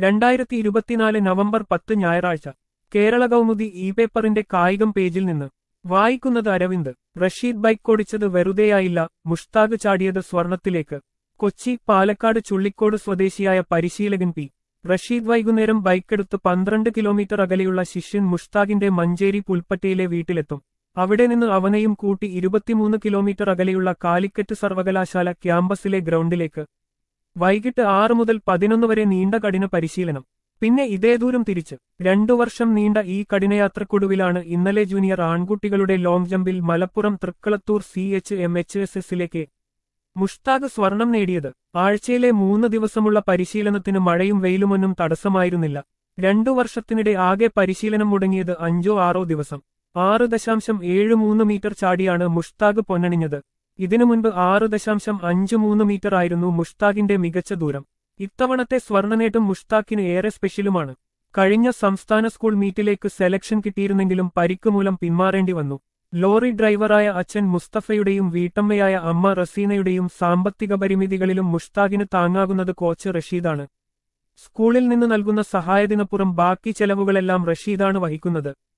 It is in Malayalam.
രണ്ടായിരത്തി ഇരുപത്തിനാല് നവംബർ പത്ത് ഞായറാഴ്ച കേരള കൗമുദി ഇ പേപ്പറിന്റെ കായികം പേജിൽ നിന്ന് വായിക്കുന്നത് അരവിന്ദ് റഷീദ് ബൈക്ക് ഓടിച്ചത് വെറുതെയായില്ല മുഷ്താഖ് ചാടിയത് സ്വർണത്തിലേക്ക് കൊച്ചി പാലക്കാട് ചുള്ളിക്കോട് സ്വദേശിയായ പരിശീലകൻ പി റഷീദ് വൈകുന്നേരം ബൈക്കെടുത്ത് പന്ത്രണ്ട് കിലോമീറ്റർ അകലെയുള്ള ശിഷ്യൻ മുഷ്താഖിന്റെ മഞ്ചേരി പുൽപ്പറ്റയിലെ വീട്ടിലെത്തും അവിടെ നിന്ന് അവനെയും കൂട്ടി ഇരുപത്തിമൂന്ന് കിലോമീറ്റർ അകലെയുള്ള കാലിക്കറ്റ് സർവകലാശാല ക്യാമ്പസിലെ ഗ്രൗണ്ടിലേക്ക് വൈകിട്ട് ആറ് മുതൽ പതിനൊന്ന് വരെ നീണ്ട കഠിന പരിശീലനം പിന്നെ ഇതേ ദൂരം തിരിച്ച് രണ്ടു വർഷം നീണ്ട ഈ കഠിനയാത്രക്കൊടുവിലാണ് ഇന്നലെ ജൂനിയർ ആൺകുട്ടികളുടെ ലോങ് ജമ്പിൽ Malappuram Thrikkalathur C H M H S എസിലേക്ക് മുഷ്താഖ് സ്വർണം നേടിയത് ആഴ്ചയിലെ മൂന്ന് ദിവസമുള്ള പരിശീലനത്തിന് മഴയും വെയിലുമൊന്നും തടസ്സമായിരുന്നില്ല രണ്ടു വർഷത്തിനിടെ ആകെ പരിശീലനം മുടങ്ങിയത് അഞ്ചോ ആറോ ദിവസം ആറ് ദശാംശം ഏഴ് മൂന്ന് മീറ്റർ ചാടിയാണ് മുഷ്താഖ് പൊന്നണിഞ്ഞത് ഇതിനു മുൻപ് ആറ് ദശാംശം അഞ്ച് മൂന്ന് മീറ്റർ ആയിരുന്നു മുഷ്താഖിന്റെ മികച്ച ദൂരം ഇത്തവണത്തെ സ്വർണ്ണനേട്ടം മുഷ്താഖിന് ഏറെ സ്പെഷ്യലുമാണ് കഴിഞ്ഞ സംസ്ഥാന സ്കൂൾ മീറ്റിലേക്ക് സെലക്ഷൻ കിട്ടിയിരുന്നെങ്കിലും പരിക്ക് മൂലം പിന്മാറേണ്ടി വന്നു ലോറി ഡ്രൈവറായ അച്ഛൻ മുസ്തഫയുടെയും വീട്ടമ്മയായ അമ്മ റസീനയുടെയും സാമ്പത്തിക പരിമിതികളിലും മുഷ്താഖിന് താങ്ങാകുന്നത് കോച്ച് റഷീദാണ് സ്കൂളിൽ നിന്ന് നൽകുന്ന സഹായത്തിനപ്പുറം ബാക്കി ചെലവുകളെല്ലാം റഷീദാണ് വഹിക്കുന്നത്